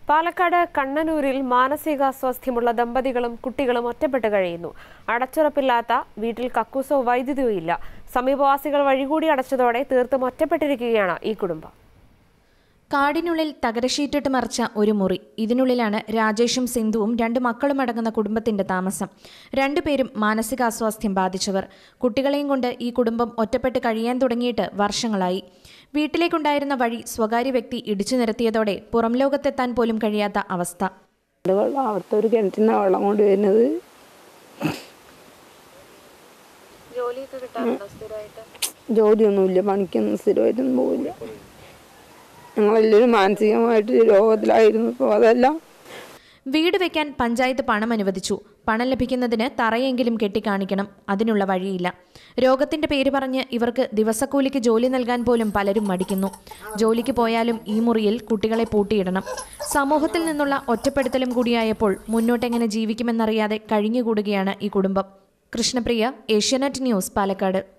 പാലക്കാട് കണ്ണനൂരിൽ മാനസികാസ്വാസ്ഥ്യമുള്ള ദമ്പതികളും കുട്ടികളും ഒറ്റപ്പെട്ട് കഴിയുന്നു അടച്ചുറപ്പില്ലാത്ത വീട്ടിൽ കക്കൂസോ വൈദ്യുതിയോ ഇല്ല സമീപവാസികൾ വഴികൂടി അടച്ചതോടെ തീർത്തും ഒറ്റപ്പെട്ടിരിക്കുകയാണ് ഈ കുടുംബം കാടിനുള്ളിൽ തകരഷീറ്റിട്ട് മറിച്ച ഒരു മുറി ഇതിനുള്ളിലാണ് രാജേഷും സിന്ധുവും രണ്ട് മക്കളും അടങ്ങുന്ന കുടുംബത്തിന്റെ താമസം രണ്ടുപേരും മാനസികാസ്വാസ്ഥ്യം ബാധിച്ചവർ കുട്ടികളെയും കൊണ്ട് ഈ കുടുംബം ഒറ്റപ്പെട്ട് കഴിയാൻ തുടങ്ങിയിട്ട് വർഷങ്ങളായി വീട്ടിലേക്കുണ്ടായിരുന്ന വഴി സ്വകാര്യ വ്യക്തി ഇടിച്ചു നിരത്തിയതോടെ പുറം ലോകത്തെത്താൻ പോലും കഴിയാത്ത അവസ്ഥ അത് വെള്ളം അവിടുത്തെ ഒരു കിണറ്റിന വെള്ളം കൊണ്ട് വരുന്നത് ജോലിയൊന്നുമില്ല പണിക്കൊന്നും സ്ഥിരമായിട്ടൊന്നും പോവില്ല ഞങ്ങളെല്ലാവരും മാനസികമായിട്ട് രോഗത്തിലായിരുന്നു ഇപ്പോൾ അതെല്ലാം വീട് വെക്കാൻ പഞ്ചായത്ത് പണം അനുവദിച്ചു പണം ലഭിക്കുന്നതിന് തറയെങ്കിലും കെട്ടിക്കാണിക്കണം അതിനുള്ള വഴിയില്ല രോഗത്തിന്റെ പേര് പറഞ്ഞ് ഇവർക്ക് ദിവസക്കൂലിക്ക് ജോലി നൽകാൻ പോലും പലരും മടിക്കുന്നു ജോലിക്ക് പോയാലും ഈ മുറിയിൽ കുട്ടികളെ പൂട്ടിയിടണം സമൂഹത്തിൽ നിന്നുള്ള ഒറ്റപ്പെടുത്തലും കൂടിയായപ്പോൾ മുന്നോട്ടെങ്ങനെ ജീവിക്കുമെന്നറിയാതെ കഴിഞ്ഞുകൂടുകയാണ് ഈ കുടുംബം കൃഷ്ണപ്രിയ ഏഷ്യാനെറ്റ് ന്യൂസ് പാലക്കാട്